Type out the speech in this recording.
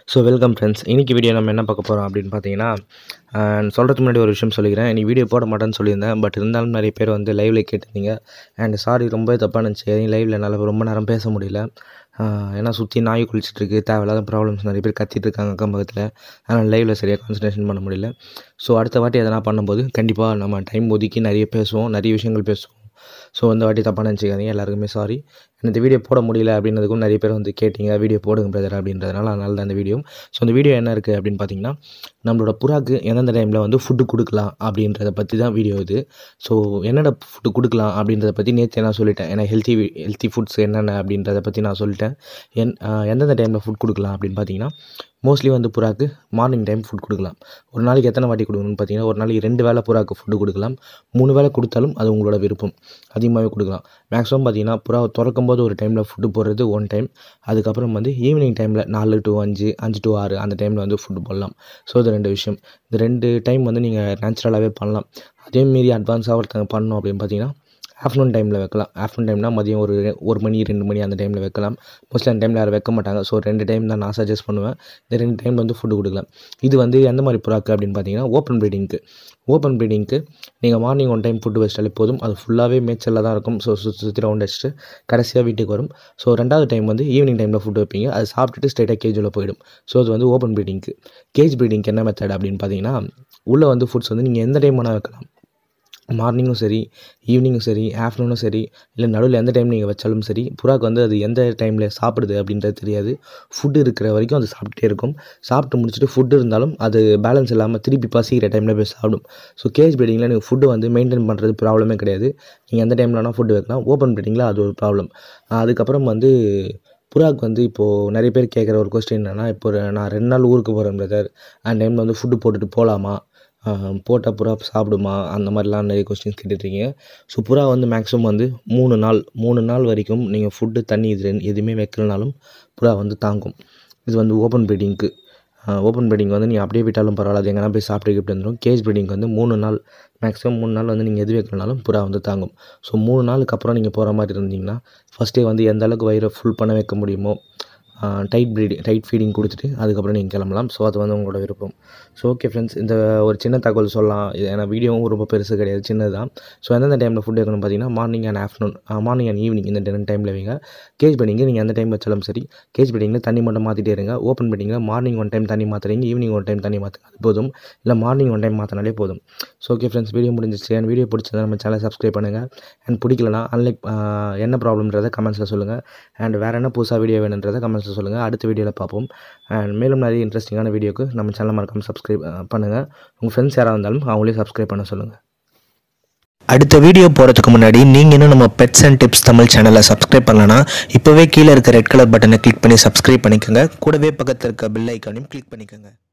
so welcome friends இன்றைக்கி video நம்ம என்ன பார்க்க போகிறோம் அப்படின்னு பார்த்தீங்கன்னா சொல்கிறதுக்கு முன்னாடி ஒரு விஷயம் சொல்லிக்கிறேன் நீ வீடியோ போட மாட்டேன்னு சொல்லியிருந்தேன் பட் இருந்தாலும் நிறைய பேர் வந்து லைவில் கேட்டிருந்தீங்க அண்ட் சாரி ரொம்ப தப்பாக நினச்சி லைவில் என்னால் ரொம்ப நேரம் பேச முடியல ஆஹ் ஏன்னா சுற்றி நாய் குளிச்சிட்டு இருக்கு தேவையில்லாத ப்ராப்ளம்ஸ் நிறைய பேர் கத்திட்டு இருக்காங்க அக்கம் பக்கத்தில் அதனால் லைவில் சரியாக கான்சன்ட்ரேஷன் பண்ண முடியல ஸோ அடுத்த வாட்டி எதனா பண்ணும்போது கண்டிப்பாக நம்ம டைம் ஒதுக்கி நிறைய பேசுவோம் நிறைய விஷயங்கள் பேசுவோம் ஸோ இந்த வாட்டி தப்பாக நினச்சிக்காதீங்க எல்லாருக்குமே சாரி இந்த வீடியோ போட முடியல அப்படின்றதுக்கும் நிறைய பேர் வந்து கேட்டிங்க வீடியோ போடுங்க பிரதர் அப்படின்றதுனால அதனால தான் இந்த வீடியோ ஸோ இந்த வீடியோ என்ன இருக்குது அப்படின்னு பார்த்தீங்கன்னா நம்மளோட புறாக்கு எந்தெந்த டைமில் வந்து ஃபுட்டு கொடுக்கலாம் அப்படின்றத பற்றி தான் வீடியோ இது ஸோ என்னென்ன ஃபுட்டு கொடுக்கலாம் அப்படின்றத பற்றி நேற்று நான் சொல்லிட்டேன் ஏன்னா ஹெல்த்தி ஹெல்த்தி ஃபுட்ஸ் என்னென்ன அப்படின்றத பற்றி நான் சொல்லிட்டேன் என் ஆஹ் எந்தெந்த டைமில் ஃபுட் கொடுக்கலாம் அப்படின்னு பார்த்தீங்கன்னா மோஸ்ட்லி வந்து புறாக்கு மார்னிங் டைம் ஃபுட் கொடுக்கலாம் ஒரு நாளைக்கு எத்தனை வாட்டி கொடுக்கணும்னு பார்த்தீங்கன்னா ஒரு நாளைக்கு ரெண்டு வேளை புறாக்கு ஃபுட்டு கொடுக்கலாம் மூணு வேளை கொடுத்தாலும் அது உங்களோட விருப்பம் அதிகமாகவே கொடுக்கலாம் மேக்ஸிமம் பார்த்தீங்கன்னா புறா திறக்கும் போது ஒரு டைமில் ஃபுட்டு போடுறது ஒன் டைம் அதுக்கப்புறம் வந்து ஈவினிங் டைமில் நாலு டு அஞ்சு அஞ்சு டு ஆறு அந்த டைமில் வந்து ஃபுட்டு போடலாம் ஸோ இது ரெண்டு விஷயம் இந்த ரெண்டு டைம் வந்து நீங்கள் நேச்சுரலாகவே பண்ணலாம் அதே மீறி அட்வான்ஸாக ஒருத்தங்க பண்ணணும் அப்படின்னு பார்த்தீங்கன்னா ஆஃப்டர்நூன் டைமில் வைக்கலாம் ஆஃப்டர்நூன் டைம்னா மதியம் ஒரு ஒரு மணி ரெண்டு மணி அந்த டைமில் வைக்கலாம் மோஸ்ட்லி அந்த டைமில் யாரும் வைக்க மாட்டாங்க ஸோ ரெண்டு டைம் தான் நான் சஜஸ்ட் பண்ணுவேன் இந்த ரெண்டு டைம் வந்து ஃபுட்டு கொடுக்கலாம் இது வந்து எந்த மாதிரி புறாக்கு அப்படின்னு பார்த்தீங்கன்னா ஓப்பன் ப்ரீடிங்க்கு ஓப்பன் ப்ரீடிங்க்கு நீங்கள் மார்னிங் ஒன் டைம் ஃபுட்டு வச்சிட்டாலே போதும் அது ஃபுல்லாகவே மேய்ச்சலில் தான் இருக்கும் ஸோ சுற்றி சுற்றி ரவுண்ட் அடிச்சுட்டு கடைசியாக வீட்டுக்கு வரும் ஸோ ரெண்டாவது டைம் வந்து ஈவினிங் டைமில் ஃபுட்டு வைப்பீங்க அது சாப்பிட்டுட்டு ஸ்ட்ரைட்டாக கேஜில் போயிடும் ஸோ அது வந்து ஓப்பன் ப்ரீடிங்க்கு கேஜ் ப்ரீடிங்க்கு என்ன மெத்தட் அப்படின்னு பார்த்தீங்கன்னா உள்ளே வந்து ஃபுட்ஸ் வந்து நீங்கள் எந்த டைம் வேணால் வைக்கலாம் மார்னிங்கும் சரி ஈவினிங்கும் சரி ஆஃப்டர்நூனும் சரி இல்லை நடுவில் எந்த டைம் நீங்கள் வச்சாலும் சரி புறாக்கு வந்து அது எந்த டைமில் சாப்பிடுது அப்படின்றது தெரியாது ஃபுட்டு இருக்கிற வரைக்கும் அது சாப்பிட்டுட்டே இருக்கும் சாப்பிட்டு முடிச்சுட்டு ஃபுட்டு இருந்தாலும் அது பேலன்ஸ் இல்லாமல் திருப்பி பசிக்கிற டைமில் போய் சாப்பிடும் ஸோ கேஜ் ப்ரீடிங்கில் நீங்கள் ஃபுட்டு வந்து மெயின்டைன் பண்ணுறது ப்ராப்ளமே கிடையாது நீங்கள் எந்த டைமில் வேணால் ஃபுட்டு வைக்கலாம் ஓப்பன் ப்ரீடிங்கில் அது ஒரு ப்ராப்ளம் அதுக்கப்புறம் வந்து புறாக்கு வந்து இப்போது நிறைய பேர் கேட்குற ஒரு கொஸ்டின் என்னென்னா இப்போ ஒரு நான் ரெண்டு நாள் ஊருக்கு போகிறேன் பிரதர் அந்த டைமில் வந்து ஃபுட்டு போட்டுட்டு போகலாமா போட்டால் புறா சாப்பிடுமா அந்த மாதிரிலாம் நிறைய கொஸ்டின்ஸ் கேட்டுட்ருக்கீங்க ஸோ புறா வந்து மேக்ஸிமம் வந்து மூணு நாள் மூணு நாள் வரைக்கும் நீங்கள் ஃபுட்டு தண்ணி இது ரெண்டு எதுவுமே வைக்கலனாலும் புறா வந்து தாங்கும் இது வந்து ஓப்பன் ப்ரீடிங்க்கு ஓப்பன் ப்ரீடிங் வந்து நீங்கள் அப்படியே விட்டாலும் பரவாயில்ல அது எங்கன்னா போய் சாப்பிட்டு கிப்ட்டு வந்துடும் கேஜ் ப்ரீடிங் வந்து மூணு நாள் மேக்ஸிமம் மூணு நாள் வந்து நீங்கள் எது வைக்கலனாலும் புறா வந்து தாங்கும் ஸோ மூணு நாளுக்கு அப்புறம் நீங்கள் போகிற மாதிரி இருந்தீங்கன்னா ஃபஸ்ட்டே வந்து எந்த அளவுக்கு வயிறை ஃபுல் பண்ண வைக்க முடியுமோ டைட் ப்ரீடிங் டைட் ஃபீடிங் கொடுத்துட்டு அதுக்கப்புறம் நீங்கள் கிளம்பலாம் ஸோ அது வந்து உங்களோட விருப்பம் ஸோ ஓகே ஃப்ரெண்ட்ஸ் இந்த ஒரு சின்ன தகவல் சொல்லலாம் இது ஏன்னா வீடியோவும் ரொம்ப பெருசு கிடையாது சின்னது தான் ஸோ எந்தெந்த டைமில் ஃபுட் வைக்கணும் பார்த்தீங்கன்னா morning and afternoon morning and evening இந்த ரெண்டு டைமில் வைங்க கேஜ் பெட்டிங்கு நீங்கள் எந்த டைம் வச்சாலும் சரி கேஜ் பெட்டிங்கில் தண்ணி மட்டும் மாற்றிட்டே இருங்க ஓப்பன் பெட்டிங்கில் மார்னிங் ஒன் டைம் தண்ணி மாற்றுறீங்க ஈவினிங் ஒன் டைம் தண்ணி மாற்றுங்க அது போதும் இல்லை மார்னிங் ஒன் டைம் மாற்றினாலே போதும் ஸோ ஓகே ஃப்ரெண்ட்ஸ் வீடியோ முடிஞ்சிச்சு அண்ட் வீடியோ பிடிச்சதை நம்ம சேனல் சப்ஸ்கிரைப் பண்ணுங்கள் அண்ட் பிடிக்கலனா அன்லைக் என்ன ப்ராப்ளம்ன்றதை கமெண்ட்ஸில் சொல்லுங்கள் அண்ட் வேறு என்ன புதுசாக வீடியோ வேணுன்றதை கமெண்ட்ஸில் சொல்லுங்கள் அடுத்த வீடியோவில் பார்ப்போம் அண்ட் மேலும் நிறைய இன்ட்ரெஸ்டிங்கான வீடியோக்கு நம்ம சேனல் மறக்காமல் சப்ஸ்கிரைப் பண்ணுங்கள் உங்கள் ஃப்ரெண்ட்ஸ் யாராக இருந்தாலும் அவங்களே சப்ஸ்கிரைப் பண்ண சொல்லுங்கள் அடுத்த வீடியோ போகிறதுக்கு முன்னாடி நீங்கள் இன்னும் நம்ம பெட்ஸ் அண்ட் டிப்ஸ் தமிழ் சேனலை சப்ஸ்கிரைப் பண்ணலனா இப்போவே கீழே இருக்க ரெட் கலர் பட்டனை கிளிக் பண்ணி சப்ஸ்கிரைப் பண்ணிக்கோங்க கூடவே பக்கத்தில் இருக்க பெல் ஐக்கானையும் கிளிக் பண்ணிக்கோங்க